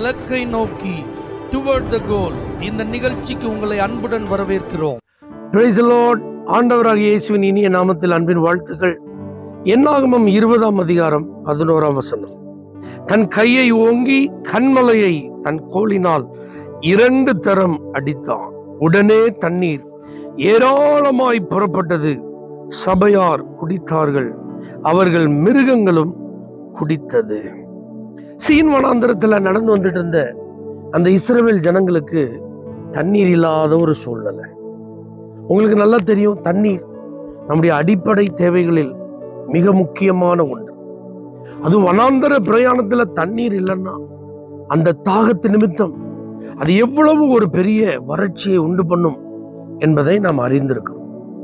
இலக்கை நோக்கி டுவர்ட் த கோல் இந்த நிகழ்ச்சிக்கு உங்களை அன்புடன் வரவேற்கிறோம் பிரைஸ் லார்ட் ஆண்டவராக இயேசுவின் இனிய நாமத்தில் அன்பின் வாழ்த்துக்கள் என்னாகமம் இருபதாம் அதிகாரம் பதினோராம் வசனம் தன் கையை ஓங்கி கண்மலையை தன் கோலினால் இரண்டு தரம் அடித்தான் உடனே தண்ணீர் ஏராளமாய் புறப்பட்டது சபையார் குடித்தார்கள் அவர்கள் மிருகங்களும் குடித்தது சீன் வனாந்தரத்துல நடந்து வந்துட்டு இருந்த அந்த இஸ்ரவேல் ஜனங்களுக்கு தண்ணீர் இல்லாத ஒரு சூழ்நிலை உங்களுக்கு நல்லா தெரியும் தண்ணீர் நம்முடைய அடிப்படை தேவைகளில் மிக முக்கியமான ஒன்று அது வனாந்தர பிரயாணத்துல தண்ணீர் இல்லைன்னா அந்த தாகத்து நிமித்தம் அது எவ்வளவு ஒரு பெரிய வறட்சியை உண்டு பண்ணும் என்பதை நாம் அறிந்திருக்கிறோம்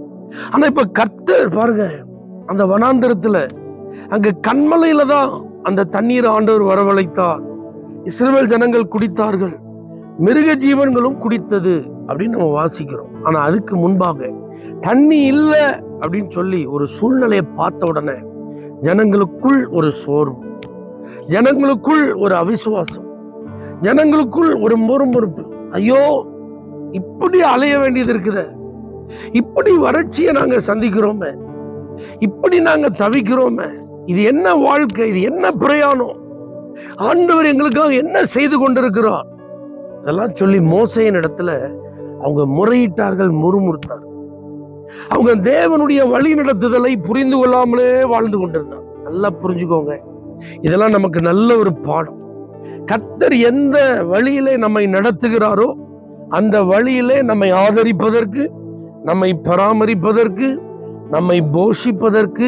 ஆனா இப்ப கர்த்தர் பாருங்க அந்த வனாந்தரத்துல அங்க கண்மலையில தான் அந்த தண்ணீர் ஆண்டவர் வரவழைத்தார் இஸ்ரவேல் ஜனங்கள் குடித்தார்கள் மிருக ஜீவன்களும் குடித்தது அப்படின்னு நம்ம வாசிக்கிறோம் ஆனா அதுக்கு முன்பாக தண்ணி இல்லை அப்படின்னு சொல்லி ஒரு சூழ்நிலையை பார்த்த உடனே ஜனங்களுக்குள் ஒரு சோர்வு ஜனங்களுக்குள் ஒரு அவிசுவாசம் ஜனங்களுக்குள் ஒரு முறுமுறுப்பு ஐயோ இப்படி அலைய வேண்டியது இருக்குதே இப்படி வறட்சியை நாங்க சந்திக்கிறோமே இப்படி நாங்க தவிக்கிறோமே இது என்ன வாழ்க்கை இது என்ன பிரயாணம் ஆண்டவர் எங்களுக்காக என்ன செய்து கொண்டிருக்கிறார் இதெல்லாம் சொல்லி மோசையின் இடத்துல அவங்க முறையிட்டார்கள் முறுமுறுத்தார் அவங்க தேவனுடைய வழி நடத்துதலை புரிந்து கொள்ளாமலே வாழ்ந்து கொண்டிருந்தார் நல்லா புரிஞ்சுக்கோங்க இதெல்லாம் நமக்கு நல்ல ஒரு பாடம் கத்தர் எந்த வழியிலே நம்மை நடத்துகிறாரோ அந்த வழியிலே நம்மை ஆதரிப்பதற்கு நம்மை பராமரிப்பதற்கு நம்மை போஷிப்பதற்கு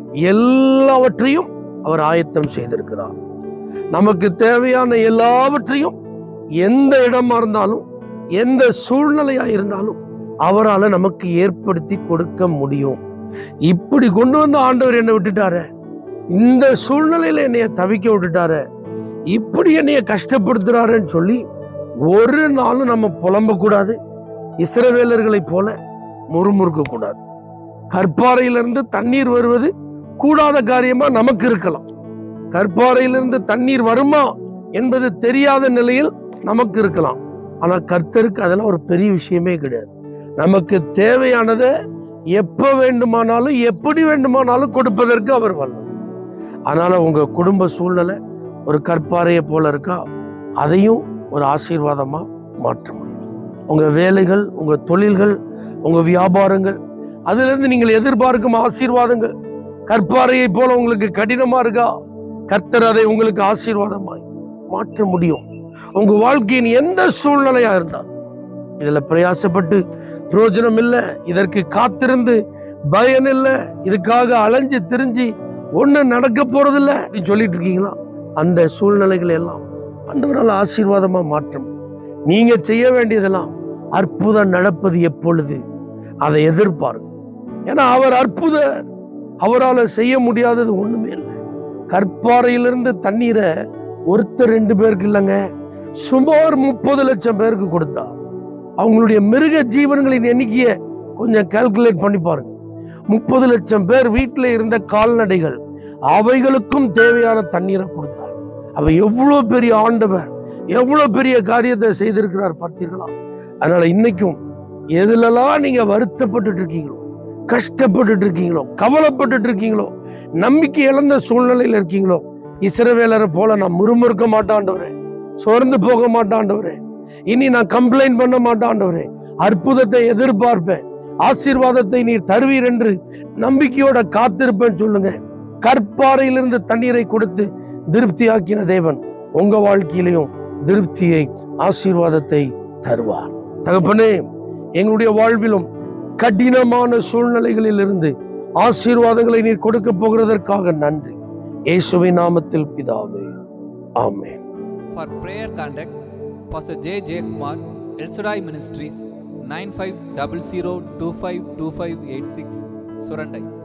எல்லாவற்றையும் அவர் ஆயத்தம் செய்திருக்கிறார் நமக்கு தேவையான எல்லாவற்றையும் எந்த இடமா இருந்தாலும் எந்த சூழ்நிலையா இருந்தாலும் அவரால் நமக்கு ஏற்படுத்தி கொடுக்க முடியும் இப்படி கொண்டு வந்த ஆண்டவர் என்னை விட்டுட்டாரு இந்த சூழ்நிலையில என்னைய தவிக்க விட்டுட்டாரு இப்படி என்னைய கஷ்டப்படுத்துறாருன்னு சொல்லி ஒரு நாளும் நம்ம புலம்ப கூடாது இஸ்ரவேலர்களைப் போல முறுமுறுக்க கூடாது கற்பாறையிலிருந்து தண்ணீர் வருவது கூடாத காரியமா நமக்கு இருக்கலாம் கற்பாறையிலிருந்து தண்ணீர் வருமா என்பது தெரியாத நிலையில் நமக்கு இருக்கலாம் ஆனா கர்த்தருக்கு அதெல்லாம் ஒரு பெரிய விஷயமே கிடையாது நமக்கு தேவையானதை எப்ப வேண்டுமானாலும் எப்படி வேண்டுமானாலும் கொடுப்பதற்கு அவர் வல்லவர் அதனால உங்க குடும்ப சூழ்நிலை ஒரு கற்பாறையை போல இருக்கா அதையும் ஒரு ஆசீர்வாதமா மாற்ற முடியும் உங்க வேலைகள் உங்க தொழில்கள் உங்க வியாபாரங்கள் அதுல இருந்து நீங்கள் எதிர்பார்க்கும் ஆசீர்வாதங்கள் கற்பாறையை போல உங்களுக்கு கடினமா இருக்கா கர்த்தர் அதை உங்களுக்கு ஆசீர்வாதமாய் மாற்ற முடியும் உங்க வாழ்க்கையின் எந்த சூழ்நிலையா இருந்தால் இதுல பிரயாசப்பட்டு பிரயோஜனம் இல்லை இதற்கு காத்திருந்து பயன் இல்லை இதுக்காக அலைஞ்சு திரிஞ்சு ஒண்ணு நடக்க போறதில்ல அப்படின்னு சொல்லிட்டு இருக்கீங்களா அந்த சூழ்நிலைகளை எல்லாம் ஆண்டவரால் ஆசீர்வாதமா மாற்ற முடியும் நீங்க செய்ய வேண்டியதெல்லாம் அற்புதம் நடப்பது எப்பொழுது அதை எதிர்பாருங்க ஏன்னா அவர் அற்புதர் அவரால் செய்ய முடியாதது ஒண்ணுமே இல்லை கற்பாறையிலிருந்து தண்ணீரை ஒருத்தர் ரெண்டு பேருக்கு இல்லைங்க சுமார் முப்பது லட்சம் பேருக்கு கொடுத்தா அவங்களுடைய மிருக ஜீவன்களின் எண்ணிக்கையை கொஞ்சம் கால்குலேட் பண்ணி பாருங்க முப்பது லட்சம் பேர் வீட்டில் இருந்த கால்நடைகள் அவைகளுக்கும் தேவையான தண்ணீரை கொடுத்தார் அவ எவ்வளவு பெரிய ஆண்டவர் எவ்வளவு பெரிய காரியத்தை செய்திருக்கிறார் பார்த்தீர்களா அதனால இன்னைக்கும் எதுலலாம் நீங்க வருத்தப்பட்டுட்டு இருக்கீங்களோ கஷ்டப்பட்டுட்டு இருக்கீங்களோ கவலைப்பட்டுட்டு இருக்கீங்களோ நம்பிக்கை இழந்த சூழ்நிலையில இருக்கீங்களோ இஸ்ரவேலரை போல நான் முறுமுறுக்க மாட்டாண்டவரே சோர்ந்து போக மாட்டாண்டவரே இனி நான் கம்ப்ளைண்ட் பண்ண மாட்டாண்டவரே அற்புதத்தை எதிர்பார்ப்பேன் ஆசீர்வாதத்தை நீர் தருவீர் என்று நம்பிக்கையோட காத்திருப்பேன் சொல்லுங்க கற்பாறையிலிருந்து தண்ணீரை கொடுத்து திருப்தியாக்கின தேவன் உங்க வாழ்க்கையிலையும் திருப்தியை ஆசீர்வாதத்தை தருவார் தகப்பனே எங்களுடைய வாழ்விலும் கடினமான சூழ்நிலைகளில் இருந்து ஆசீர்வாதங்களை நீர் கொடுக்க போகிறதற்காக நன்றி இயேசுவின் நாமத்தில் பிதாவே ஆமென் For prayer contact, Pastor J. J. Kumar, El Shaddai Ministries, 9500252586, Surandai.